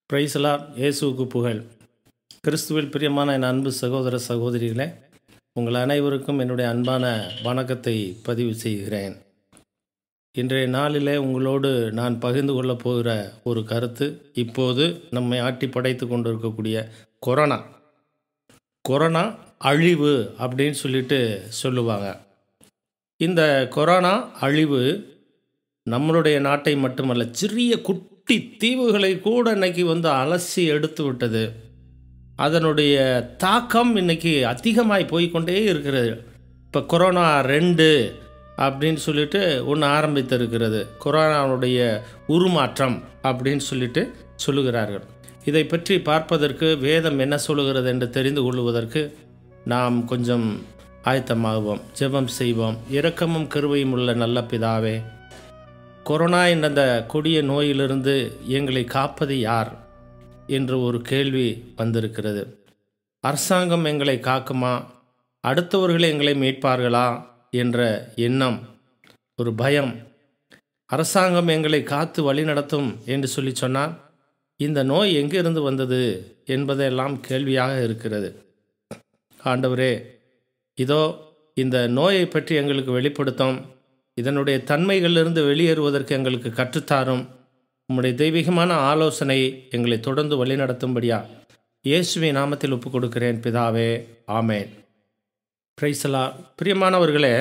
பிரைஸ்லா இயேசுவுக்கு புகழ் கிறிஸ்துவில் பிரியமான என் அன்பு சகோதர சகோதரிகளே உங்கள் அனைவருக்கும் என்னுடைய அன்பான வணக்கத்தை பதிவு செய்கிறேன் இன்றைய நாளிலே உங்களோடு நான் பகிர்ந்து கொள்ளப் போகிற ஒரு கருத்து இப்போது நம்மை ஆட்டி படைத்து கொண்டிருக்கக்கூடிய கொரோனா கொரோனா அழிவு அப்படின்னு சொல்லிட்டு சொல்லுவாங்க இந்த கொரோனா அழிவு நம்மளுடைய நாட்டை மட்டுமல்ல சிறிய குட்டி தீவுகளை கூட இன்னைக்கு வந்து அலசி எடுத்து விட்டது அதனுடைய தாக்கம் இன்னைக்கு அதிகமாய் போய்க்கொண்டே இருக்கிறது இப்போ கொரோனா ரெண்டு அப்படின்னு சொல்லிட்டு ஒன்று ஆரம்பித்திருக்கிறது கொரோனாவுடைய உருமாற்றம் அப்படின்னு சொல்லிட்டு சொல்லுகிறார்கள் இதை பற்றி பார்ப்பதற்கு வேதம் என்ன சொல்லுகிறது என்று தெரிந்து கொள்வதற்கு நாம் கொஞ்சம் ஆயத்தமாகுவோம் ஜெபம் செய்வோம் இரக்கமும் கருவையும் உள்ள நல்ல பிதாவே கொரோனா என்ற அந்த கொடிய நோயிலிருந்து எங்களை காப்பது யார் என்று ஒரு கேள்வி வந்திருக்கிறது அரசாங்கம் எங்களை காக்குமா அடுத்தவர்கள் எங்களை மீட்பார்களா என்ற எண்ணம் ஒரு பயம் அரசாங்கம் எங்களை காத்து வழிநடத்தும் என்று சொல்லி சொன்னால் இந்த நோய் எங்கிருந்து வந்தது என்பதெல்லாம் கேள்வியாக இருக்கிறது ஆண்டவரே இதோ இந்த நோயை பற்றி எங்களுக்கு வெளிப்படுத்தும் இதனுடைய தன்மைகளிலிருந்து வெளியேறுவதற்கு எங்களுக்கு கற்றுத்தாரும் உம்முடைய தெய்வீகமான ஆலோசனை எங்களை தொடர்ந்து வழிநடத்தும்படியா இயேசுவை நாமத்தில் ஒப்புக் கொடுக்கிறேன் பிதாவே ஆமேன் பிரைசலா பிரியமானவர்களே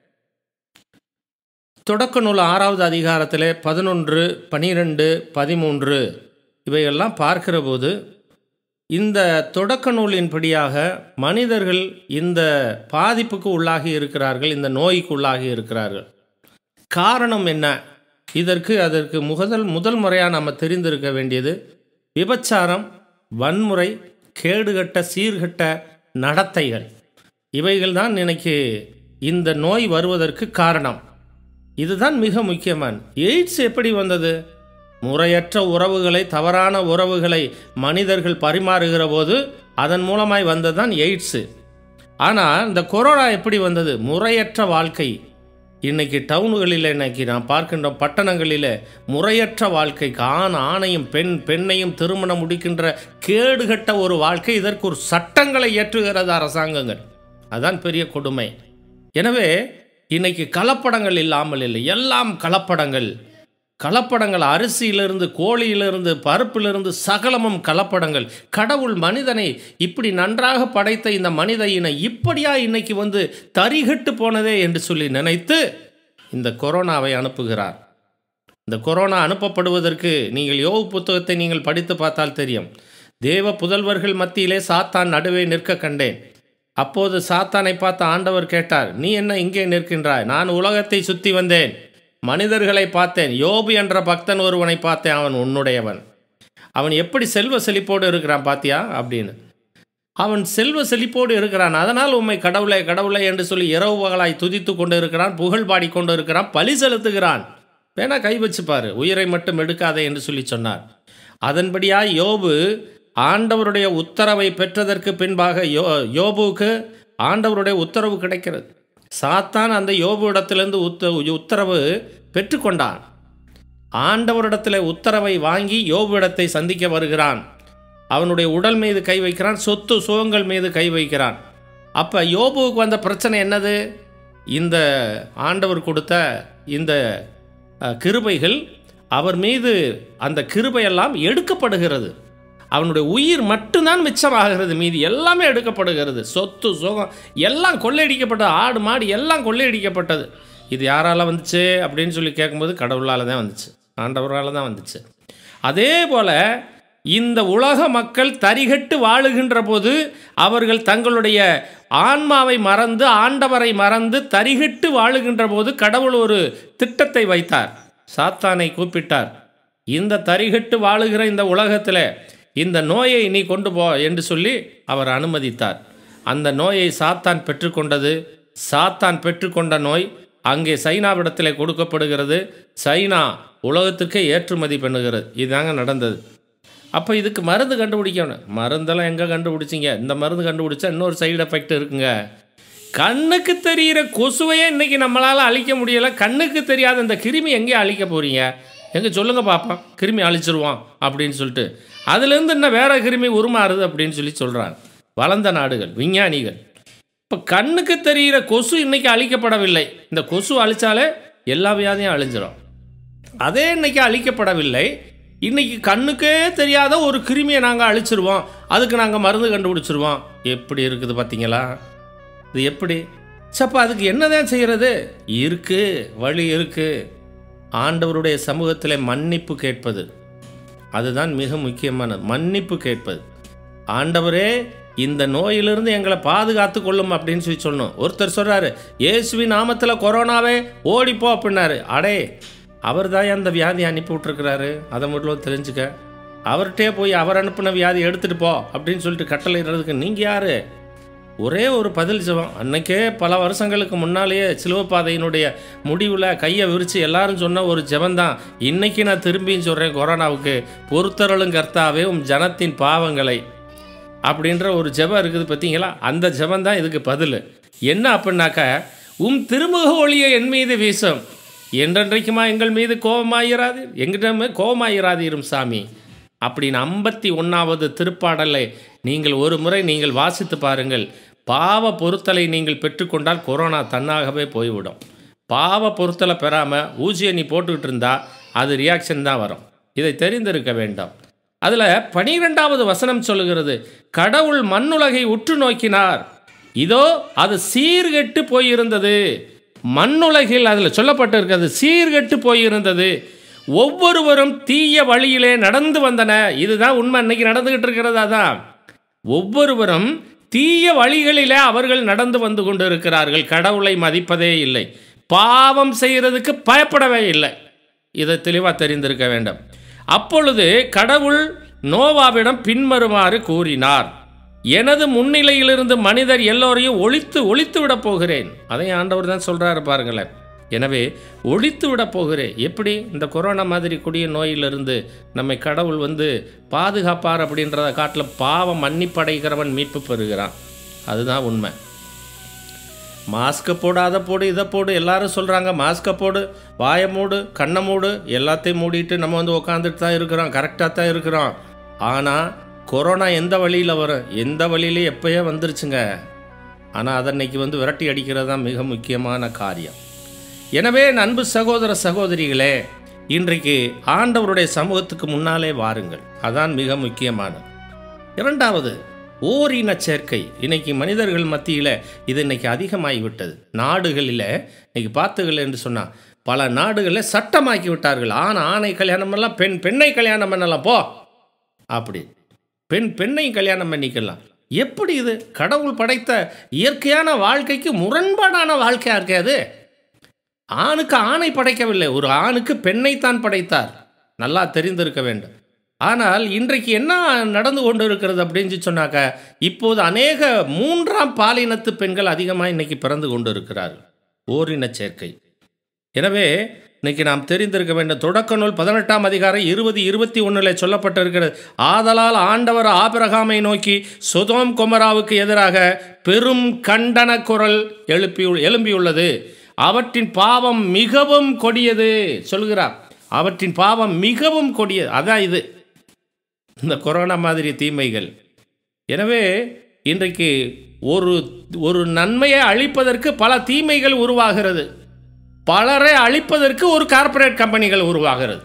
தொடக்க நூல் ஆறாவது அதிகாரத்தில் பதினொன்று பனிரெண்டு பதிமூன்று இவையெல்லாம் பார்க்கிற போது இந்த தொடக்க நூலின்படியாக மனிதர்கள் இந்த பாதிப்புக்கு உள்ளாகி இருக்கிறார்கள் இந்த நோய்க்கு உள்ளாகி இருக்கிறார்கள் காரணம் என்ன இதற்கு அதற்கு முதல் முதல் முறையாக நம்ம தெரிந்திருக்க வேண்டியது விபச்சாரம் வன்முறை கேடுகட்ட சீர்கட்ட நடத்தைகள் இவைகள் தான் இன்னைக்கு இந்த நோய் வருவதற்கு காரணம் இதுதான் மிக முக்கியமான எய்ட்ஸ் எப்படி வந்தது முறையற்ற உறவுகளை தவறான உறவுகளை மனிதர்கள் பரிமாறுகிற போது அதன் மூலமாய் வந்ததுதான் எய்ட்ஸு ஆனால் இந்த கொரோனா எப்படி வந்தது முறையற்ற வாழ்க்கை இன்னைக்கு டவுன்களில் இன்னைக்கு நான் பார்க்கின்ற பட்டணங்களில் முறையற்ற வாழ்க்கை ஆண் ஆணையும் பெண் பெண்ணையும் திருமணம் முடிக்கின்ற கேடுகட்ட ஒரு வாழ்க்கை இதற்கு ஒரு சட்டங்களை ஏற்றுகிறது அரசாங்கங்கள் அதான் பெரிய கொடுமை எனவே இன்னைக்கு கலப்படங்கள் இல்லாமல் இல்லை எல்லாம் கலப்படங்கள் கலப்படங்கள் அரிசியிலிருந்து கோழியிலிருந்து பருப்பிலிருந்து சகலமும் கலப்படங்கள் கடவுள் மனிதனை இப்படி நன்றாக படைத்த இந்த மனித இனம் இப்படியா இன்னைக்கு வந்து தரிகட்டு போனதே என்று சொல்லி நினைத்து இந்த கொரோனாவை அனுப்புகிறார் இந்த கொரோனா அனுப்பப்படுவதற்கு நீங்கள் யோக புத்தகத்தை நீங்கள் படித்து பார்த்தால் தெரியும் தேவ புதல்வர்கள் மத்தியிலே சாத்தான் நடுவே நிற்க கண்டேன் அப்போது சாத்தானை பார்த்த ஆண்டவர் கேட்டார் நீ என்ன இங்கே நிற்கின்றாய் நான் உலகத்தை சுற்றி வந்தேன் மனிதர்களை பார்த்தேன் யோபு என்ற பக்தன் ஒருவனை பார்த்தேன் அவன் உன்னுடையவன் அவன் எப்படி செல்வ செழிப்போடு இருக்கிறான் பாத்தியா அப்படின்னு அவன் செல்வ செழிப்போடு இருக்கிறான் அதனால் உண்மை கடவுளை கடவுளை என்று சொல்லி இரவு பகலாய் துதித்து கொண்டு இருக்கிறான் புகழ் பாடிக்கொண்டு இருக்கிறான் பழி செலுத்துகிறான் வேணா கை வச்சுப்பாரு உயிரை மட்டும் எடுக்காதே என்று சொல்லி சொன்னார் அதன்படியா யோபு ஆண்டவருடைய உத்தரவை பெற்றதற்கு பின்பாக யோ யோபுவுக்கு ஆண்டவருடைய உத்தரவு கிடைக்கிறது சாத்தான் அந்த யோபு இடத்திலிருந்து உத்த உத்தரவு பெற்றுக்கொண்டான் ஆண்டவரிடத்தில் உத்தரவை வாங்கி யோபு இடத்தை சந்திக்க வருகிறான் அவனுடைய உடல் மீது கை வைக்கிறான் சொத்து சுகங்கள் மீது கை வைக்கிறான் அப்போ யோபுவுக்கு வந்த பிரச்சனை என்னது இந்த ஆண்டவர் கொடுத்த இந்த கிருபைகள் அவர் மீது அந்த கிருபையெல்லாம் எடுக்கப்படுகிறது அவனுடைய உயிர் மட்டும்தான் மிச்சமாகிறது மீதி எல்லாமே எடுக்கப்படுகிறது சொத்து சுகம் எல்லாம் கொள்ளையடிக்கப்பட்டது ஆடு மாடு எல்லாம் கொள்ளையடிக்கப்பட்டது இது யாரால் வந்துச்சு அப்படின்னு சொல்லி கேட்கும்போது கடவுளால் தான் வந்துச்சு ஆண்டவரால் தான் வந்துச்சு அதே போல் இந்த உலக மக்கள் தரிகட்டு வாழுகின்ற போது அவர்கள் தங்களுடைய ஆன்மாவை மறந்து ஆண்டவரை மறந்து தரிகட்டு வாழுகின்ற போது கடவுள் ஒரு திட்டத்தை வைத்தார் சாத்தானை கூப்பிட்டார் இந்த தரிகட்டு வாழுகிற இந்த உலகத்தில் இந்த நோயை நீ கொண்டு போ என்று சொல்லி அவர் அனுமதித்தார் அந்த நோயை சாத்தான் பெற்றுக்கொண்டது சாத்தான் பெற்றுக்கொண்ட நோய் அங்கே சைனாவிடத்தில் கொடுக்கப்படுகிறது சைனா உலகத்துக்கே ஏற்றுமதி பண்ணுகிறது இதுதாங்க நடந்தது அப்போ இதுக்கு மருந்து கண்டுபிடிக்கணும் மருந்தெல்லாம் எங்கே கண்டுபிடிச்சிங்க இந்த மருந்து கண்டுபிடிச்சா இன்னொரு சைடு எஃபெக்ட் இருக்குங்க கண்ணுக்கு தெரிகிற கொசுவையே இன்றைக்கி நம்மளால் அழிக்க முடியலை கண்ணுக்கு தெரியாத இந்த கிருமி எங்கே அழிக்க போகிறீங்க எங்கே சொல்லுங்க பார்ப்போம் கிருமி அழிச்சிருவோம் அப்படின்னு சொல்லிட்டு அதுலேருந்து இன்னும் வேற கிருமி உருமாறுது அப்படின்னு சொல்லி சொல்கிறாங்க வளர்ந்த நாடுகள் விஞ்ஞானிகள் இப்போ கண்ணுக்கு தெரிகிற கொசு இன்னைக்கு அழிக்கப்படவில்லை இந்த கொசு அழிச்சாலே எல்லா வியாதியும் அழிஞ்சிரும் அதே இன்னைக்கு அழிக்கப்படவில்லை இன்னைக்கு கண்ணுக்கே தெரியாத ஒரு கிருமியை நாங்கள் அழிச்சிருவோம் அதுக்கு நாங்கள் மருந்து கண்டுபிடிச்சிருவோம் எப்படி இருக்குது பார்த்தீங்களா இது எப்படி சப்பா அதுக்கு என்னதான் செய்கிறது இருக்கு வழி இருக்கு ஆண்டவருடைய சமூகத்தில் மன்னிப்பு கேட்பது அதுதான் மிக முக்கியமானது மன்னிப்பு கேட்பது ஆண்டவரே இந்த நோயிலிருந்து எங்களை பாதுகாத்து கொள்ளும் அப்படின்னு சொல்லி சொல்லணும் ஒருத்தர் சொல்றாரு இயேசுவி நாமத்தில் கொரோனாவே ஓடிப்போ அப்படின்னாரு அடே அவர் தான் அந்த வியாதி அனுப்பி விட்டுருக்கிறாரு அதை மட்டும் தெரிஞ்சுக்க அவர்கிட்டே போய் அவர் அனுப்பின வியாதி எடுத்துட்டு போ அப்படின்னு சொல்லிட்டு கட்டளையிடுறதுக்கு நீங்கள் யாரு ஒரே ஒரு பதில் ஜெபம் அன்னைக்கே பல வருஷங்களுக்கு முன்னாலேயே சிலுவப்பாதையினுடைய முடிவில் கையை விரித்து எல்லாரும் சொன்ன ஒரு ஜெபந்தான் இன்னைக்கு நான் திரும்பியும் சொல்கிறேன் கொரோனாவுக்கு பொறுத்தரலும் கர்த்தாவே உம் ஜனத்தின் பாவங்களை அப்படின்ற ஒரு ஜெபம் இருக்குது பார்த்தீங்களா அந்த ஜெபம் தான் இதுக்கு பதில் என்ன அப்படின்னாக்கா உம் திருமுக ஒளியை என் மீது வீசும் என்றென்றைக்குமா எங்கள் மீது கோபமாயிராது எங்கிட்ட கோபமாயிராதீரும் சாமி அப்படின்னு ஐம்பத்தி ஒன்றாவது திருப்பாடலை நீங்கள் ஒரு முறை நீங்கள் வாசித்து பாருங்கள் பாவ பொருத்தலை நீங்கள் பெற்றுக்கொண்டால் கொரோனா தன்னாகவே போய்விடும் பாவ பொருத்தலை பெறாமல் ஊசியை நீ போட்டுக்கிட்டு இருந்தா அது ரியாக்ஷன் தான் வரும் இதை தெரிந்திருக்க வேண்டும் அதில் பனிரெண்டாவது வசனம் சொல்லுகிறது கடவுள் மண்ணுலகை உற்று நோக்கினார் இதோ அது சீர்கெட்டு போயிருந்தது மண்ணுலகில் அதில் சொல்லப்பட்டிருக்கிறது சீர்கெட்டு போயிருந்தது ஒவ்வொருவரும் தீய வழியிலே நடந்து வந்தன இதுதான் உண்மை இன்னைக்கு நடந்துகிட்டு இருக்கிறதா தான் ஒவ்வொருவரும் தீய வழிகளிலே அவர்கள் நடந்து வந்து கொண்டு இருக்கிறார்கள் கடவுளை மதிப்பதே இல்லை பாவம் செய்கிறதுக்கு பயப்படவே இல்லை இதை தெளிவாக தெரிந்திருக்க வேண்டும் அப்பொழுது கடவுள் நோவாவிடம் பின்வருமாறு கூறினார் எனது முன்னிலையிலிருந்து மனிதர் எல்லோரையும் ஒழித்து ஒழித்து விடப் போகிறேன் அதை ஆண்டவர் தான் சொல்றாரு பாருங்களேன் எனவே ஒழித்து விடப் போகிறேன் எப்படி இந்த கொரோனா மாதிரி கொடிய நோயிலிருந்து நம்மை கடவுள் வந்து பாதுகாப்பார் அப்படின்றத காட்டில் பாவம் மன்னிப்படைகிறவன் மீட்பு பெறுகிறான் அதுதான் உண்மை மாஸ்க்கை போடு அதை போடு இதை போடு எல்லாரும் சொல்கிறாங்க மாஸ்க்கை போடு வாயை மூடு கண்ணை மூடு எல்லாத்தையும் மூடிட்டு நம்ம வந்து உக்காந்துட்டு தான் இருக்கிறோம் கரெக்டாக தான் இருக்கிறோம் ஆனால் கொரோனா எந்த வழியில் வரும் எந்த வழியிலே எப்போயே வந்துருச்சுங்க ஆனால் அதை இன்னைக்கு வந்து விரட்டி அடிக்கிறது தான் மிக முக்கியமான காரியம் எனவே என் அன்பு சகோதர சகோதரிகளே இன்றைக்கு ஆண்டவருடைய சமூகத்துக்கு முன்னாலே வாருங்கள் அதான் மிக முக்கியமானது இரண்டாவது ஓரின சேர்க்கை இன்னைக்கு மனிதர்கள் மத்தியில் இது இன்னைக்கு அதிகமாகி விட்டது நாடுகளில் இன்னைக்கு பார்த்துகள் என்று சொன்னால் பல நாடுகளில் சட்டமாக்கி விட்டார்கள் ஆண் ஆணை கல்யாணம் எல்லாம் பெண் பெண்ணை கல்யாணம் பண்ணலாம் போ அப்படி பெண் பெண்ணை கல்யாணம் பண்ணிக்கலாம் எப்படி இது கடவுள் படைத்த இயற்கையான வாழ்க்கைக்கு முரண்பாடான வாழ்க்கையாக இருக்கே அது ஆணுக்கு ஆணை படைக்கவில்லை ஒரு ஆணுக்கு பெண்ணைத்தான் படைத்தார் நல்லா தெரிந்திருக்க வேண்டும் ஆனால் இன்றைக்கு என்ன நடந்து கொண்டு இருக்கிறது அப்படின்னு சொன்னாக்க இப்போது அநேக மூன்றாம் பாலினத்து பெண்கள் அதிகமாக இன்னைக்கு பிறந்து கொண்டு இருக்கிறார்கள் ஓரின சேர்க்கை எனவே இன்னைக்கு நாம் தெரிந்திருக்க வேண்டும் தொடக்க நூல் பதினெட்டாம் அதிகாரம் இருபது இருபத்தி ஒன்றில் சொல்லப்பட்டிருக்கிறது ஆதலால் ஆண்டவர் ஆபிரகாமை நோக்கி சொதோம் கொமராவுக்கு எதிராக பெரும் கண்டன குரல் எழுப்பி எழும்பியுள்ளது அவற்றின் பாவம் மிகவும் கொடியது சொல்கிறார் அவற்றின் பாவம் மிகவும் கொடியது அதான் இது இந்த கொரோனா மாதிரி தீமைகள் எனவே இன்றைக்கு ஒரு ஒரு நன்மையை அழிப்பதற்கு பல தீமைகள் உருவாகிறது பலரை அழிப்பதற்கு ஒரு கார்ப்பரேட் கம்பெனிகள் உருவாகிறது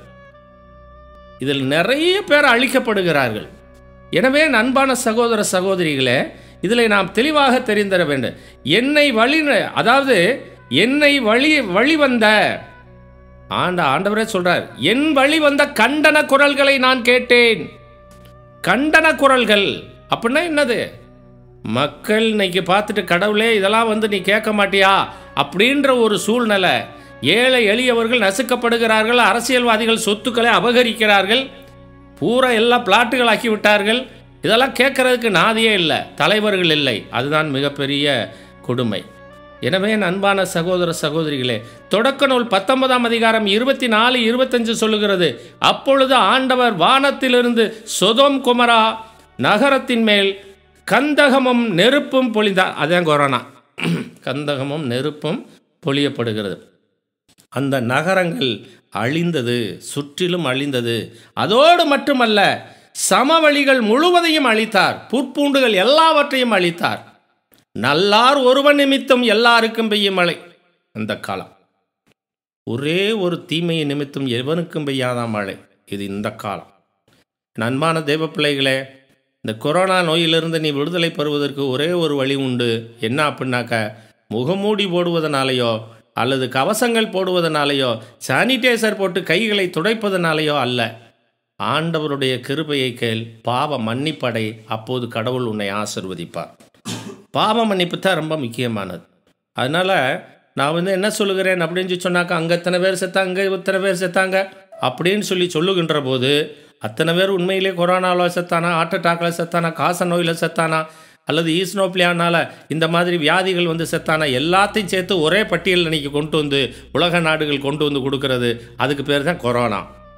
இதில் நிறைய பேர் அழிக்கப்படுகிறார்கள் எனவே அன்பான சகோதர சகோதரிகளே இதில் நாம் தெளிவாக தெரிந்தர வேண்டும் என்னை வழி அதாவது என்னை வழி வழி வந்த ஆண்ட ஆண்டவரே சொல்றார் என் வழி வந்த கண்டன குரல்களை நான் கேட்டேன் கண்டன குரல்கள் அப்படின்னா என்னது மக்கள் இன்னைக்கு பார்த்துட்டு கடவுளே இதெல்லாம் வந்து நீ கேட்க மாட்டியா அப்படின்ற ஒரு சூழ்நிலை ஏழை எளியவர்கள் நசுக்கப்படுகிறார்கள் அரசியல்வாதிகள் சொத்துக்களை அபகரிக்கிறார்கள் பூரா எல்லாம் பிளாட்டுகள் ஆக்கி விட்டார்கள் இதெல்லாம் கேட்கறதுக்கு நாதியே இல்லை தலைவர்கள் இல்லை அதுதான் மிகப்பெரிய கொடுமை எனவே என் அன்பான சகோதர சகோதரிகளே தொடக்க நூல் பத்தொன்பதாம் அதிகாரம் இருபத்தி நாலு இருபத்தஞ்சு சொல்லுகிறது அப்பொழுது ஆண்டவர் வானத்திலிருந்து சொதோம் குமரா நகரத்தின் மேல் கந்தகமும் நெருப்பும் பொழிந்தார் அதான் கொரோனா கந்தகமும் நெருப்பும் பொழியப்படுகிறது அந்த நகரங்கள் அழிந்தது சுற்றிலும் அழிந்தது அதோடு மட்டுமல்ல சமவெளிகள் முழுவதையும் அழித்தார் புற்பூண்டுகள் எல்லாவற்றையும் அழித்தார் நல்லார் ஒருவன் நிமித்தம் எல்லாருக்கும் பெய்யும் மழை அந்த காலம் ஒரே ஒரு தீமையை நிமித்தம் எவனுக்கும் பெய்யாதான் மழை இது இந்த காலம் நண்பான தேவ பிள்ளைகளே இந்த கொரோனா நோயிலிருந்து நீ விடுதலை பெறுவதற்கு ஒரே ஒரு வழி உண்டு என்ன அப்படின்னாக்க முகமூடி போடுவதனாலேயோ அல்லது கவசங்கள் போடுவதனாலேயோ சானிடைசர் போட்டு கைகளை துடைப்பதனாலேயோ அல்ல ஆண்டவருடைய கிருபையை கேள் பாவ மன்னிப்படை அப்போது கடவுள் உன்னை ஆசிர்வதிப்பார் பாவ மன்னிப்பு தான் ரொம்ப முக்கியமானது அதனால் நான் வந்து என்ன சொல்லுகிறேன் அப்படின்னு சொல்லி சொன்னாக்கா அங்கே இத்தனை பேர் செத்தாங்க இத்தனை பேர் செத்தாங்க அப்படின்னு சொல்லி சொல்லுகின்ற போது அத்தனை பேர் உண்மையிலே கொரோனாவில் செத்தானா ஹார்ட் அட்டாக்கில் செத்தானா காச நோயில் செத்தானா அல்லது ஈஸ்னோப்ளியானால் இந்த மாதிரி வியாதிகள் வந்து செத்தானா எல்லாத்தையும் சேர்த்து ஒரே பட்டியலில் இன்றைக்கி கொண்டு வந்து உலக நாடுகள் கொண்டு வந்து கொடுக்கறது அதுக்கு பேர் தான் கொரோனா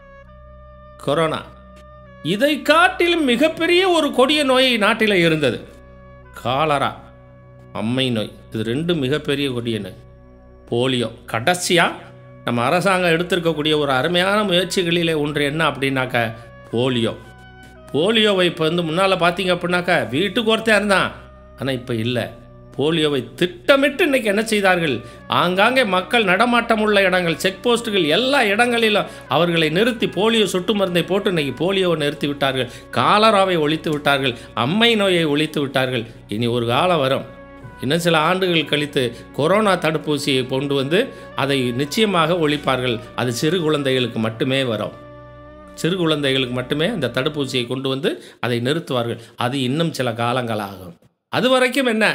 கொரோனா இதை காட்டிலும் மிகப்பெரிய ஒரு கொடிய நோய் நாட்டில் இருந்தது காலரா அம்மை நோய் இது ரெண்டு மிகப்பெரிய கொடிய நோய் போலியோ கடைசியாக நம்ம அரசாங்கம் எடுத்திருக்கக்கூடிய ஒரு அருமையான முயற்சிகளிலே ஒன்று என்ன அப்படின்னாக்க போலியோ போலியோவை இப்போ வந்து முன்னால் பார்த்தீங்க அப்படின்னாக்கா வீட்டுக்கு ஒருத்தன் இருந்தான் ஆனால் இப்போ இல்லை போலியோவை திட்டமிட்டு இன்னைக்கு என்ன செய்தார்கள் ஆங்காங்கே மக்கள் நடமாட்டம் உள்ள இடங்கள் செக் போஸ்ட்டுகள் எல்லா இடங்களிலும் அவர்களை நிறுத்தி போலியோ சொட்டு மருந்தை போட்டு இன்னைக்கு போலியோவை நிறுத்தி விட்டார்கள் காலராவை ஒழித்து விட்டார்கள் அம்மை நோயை ஒழித்து விட்டார்கள் இனி ஒரு காலம் வரும் இன்னும் சில ஆண்டுகள் கழித்து கொரோனா தடுப்பூசியை கொண்டு வந்து அதை நிச்சயமாக ஒழிப்பார்கள் அது சிறு குழந்தைகளுக்கு மட்டுமே வரும் சிறு குழந்தைகளுக்கு மட்டுமே அந்த தடுப்பூசியை கொண்டு வந்து அதை நிறுத்துவார்கள் அது இன்னும் சில காலங்களாகும் அது வரைக்கும் என்ன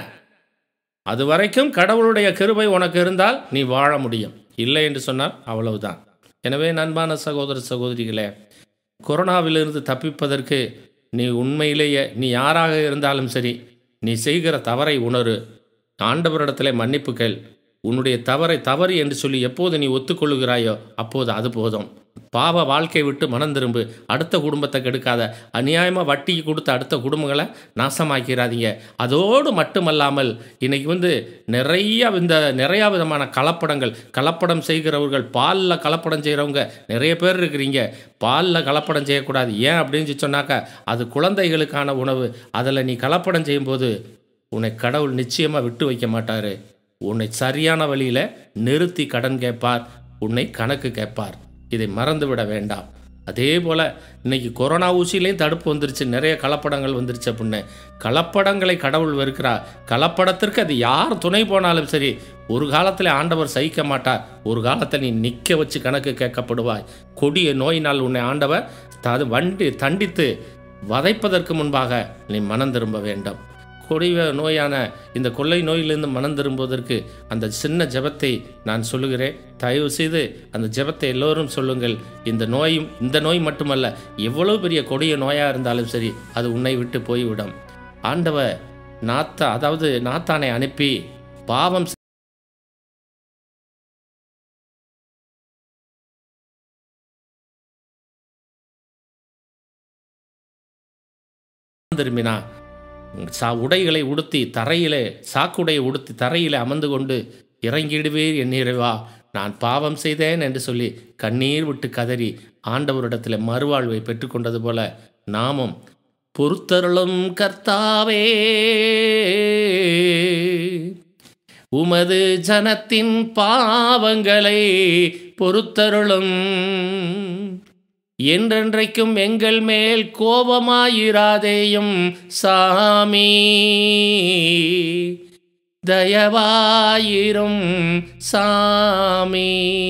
அது வரைக்கும் கடவுளுடைய கிருபை உனக்கு இருந்தால் நீ வாழ முடியும் இல்லை என்று சொன்னால் அவ்வளவுதான் எனவே நண்பான சகோதர சகோதரிகளே கொரோனாவிலிருந்து தப்பிப்பதற்கு நீ உண்மையிலேயே நீ யாராக இருந்தாலும் சரி நீ செய்கிற தவறை உணரு ஆண்டவரிடத்தில் மன்னிப்பு கேள் உன்னுடைய தவறை தவறு என்று சொல்லி எப்போது நீ ஒத்துக்கொள்ளுகிறாயோ அப்போது அது போதும் பாவ வாழ்க்கை விட்டு மனம் திரும்பு அடுத்த குடும்பத்தை கெடுக்காத அநியாயமாக வட்டிக்கு கொடுத்த அடுத்த குடும்பங்களை நாசமாக்கிறாதீங்க அதோடு மட்டுமல்லாமல் இன்னைக்கு வந்து நிறைய இந்த நிறையா விதமான கலப்படங்கள் கலப்படம் செய்கிறவர்கள் பாலில் கலப்படம் செய்கிறவங்க நிறைய பேர் இருக்கிறீங்க பாலில் கலப்படம் செய்யக்கூடாது ஏன் அப்படின்னு சொல்லி சொன்னாக்கா அது குழந்தைகளுக்கான உணவு அதில் நீ கலப்படம் செய்யும்போது உன்னை கடவுள் நிச்சயமாக விட்டு வைக்க மாட்டார் உன்னை சரியான வழியில் நிறுத்தி கடன் கேட்பார் உன்னை கணக்கு கேட்பார் இதை மறந்து விட வேண்டாம் அதே போல் இன்னைக்கு கொரோனா ஊசியிலையும் தடுப்பு வந்துருச்சு நிறைய கலப்படங்கள் வந்துருச்சு அப்படின்னு கலப்படங்களை கடவுள் வெறுக்கிறார் கலப்படத்திற்கு அது யார் துணை போனாலும் சரி ஒரு காலத்தில் ஆண்டவர் சகிக்க மாட்டார் ஒரு காலத்தில் நீ நிற்க வச்சு கணக்கு கேட்கப்படுவாய் கொடிய நோயினால் உன்னை ஆண்டவர் அது வண்டி தண்டித்து வதைப்பதற்கு முன்பாக நீ மனம் திரும்ப வேண்டும் கொடிய நோயான இந்த கொள்ளை நோயிலிருந்து மனம் திரும்புவதற்கு அந்த சின்ன ஜெபத்தை நான் சொல்லுகிறேன் தயவு செய்து அந்த ஜெபத்தை எல்லோரும் சொல்லுங்கள் இந்த நோயும் இந்த நோய் மட்டுமல்ல எவ்வளவு பெரிய கொடிய நோயாக இருந்தாலும் சரி அது உன்னை விட்டு போய்விடும் ஆண்டவர் நாத்தா அதாவது நாத்தானை அனுப்பி பாவம் திரும்பினா சா உடைகளை உடுத்தி தரையிலே சாக்குடையை உடுத்தி தரையிலே அமர்ந்து கொண்டு இறங்கிடுவீர் என் இறைவா நான் பாவம் செய்தேன் என்று சொல்லி கண்ணீர் விட்டு கதறி ஆண்டவரிடத்தில் மறுவாழ்வை பெற்றுக்கொண்டது போல நாமும் பொறுத்தருளும் கர்த்தாவே உமது ஜனத்தின் பாவங்களை பொறுத்தருளும் என்றென்றைக்கும் எங்கள் மேல் கோபமாயிராதேயும் சாமி தயவாயிரும் சாமி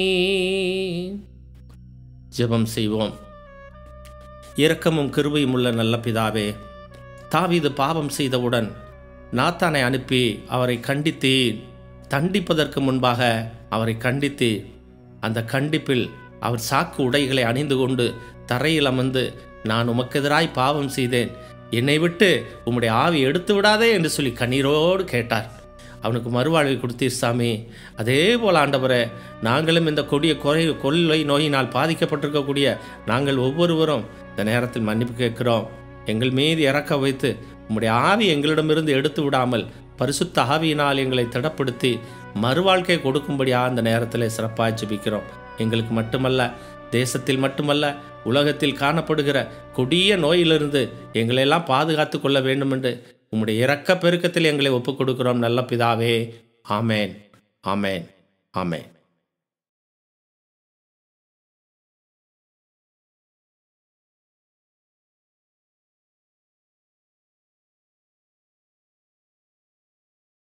ஜெபம் செய்வோம் இரக்கமும் கிருபையும் உள்ள நல்ல பிதாவே தாவீது பாவம் செய்தவுடன் நாத்தானை அனுப்பி அவரை கண்டித்தேன் தண்டிப்பதற்கு முன்பாக அவரை கண்டித்தேன் அந்த கண்டிப்பில் அவர் சாக்கு உடைகளை அணிந்து கொண்டு தரையில் அமர்ந்து நான் உமக்கெதிராய் பாவம் செய்தேன் என்னை விட்டு உம்முடைய ஆவி எடுத்து விடாதே என்று சொல்லி கண்ணீரோடு கேட்டார் அவனுக்கு மறுவாழ்வை கொடுத்தீர் சாமி அதே போல் ஆண்டவரே நாங்களும் இந்த கொடிய கொலை கொள்ளை நோயினால் பாதிக்கப்பட்டிருக்கக்கூடிய நாங்கள் ஒவ்வொருவரும் இந்த நேரத்தில் மன்னிப்பு கேட்கிறோம் எங்கள் மீது இறக்க வைத்து உம்முடைய ஆவி எங்களிடமிருந்து எடுத்து விடாமல் பரிசுத்த ஆவியினால் எங்களை திடப்படுத்தி மறுவாழ்க்கை கொடுக்கும்படியாக அந்த நேரத்தில் சிறப்பாக ஜெபிக்கிறோம் எங்களுக்கு மட்டுமல்ல தேசத்தில் மட்டுமல்ல உலகத்தில் காணப்படுகிற கொடிய நோயிலிருந்து எங்களையெல்லாம் பாதுகாத்து கொள்ள வேண்டும் என்று உம்முடைய இரக்க பெருக்கத்தில் எங்களை ஒப்புக் கொடுக்கிறோம் நல்ல பிதாவே ஆமேன் ஆமேன் ஆமேன்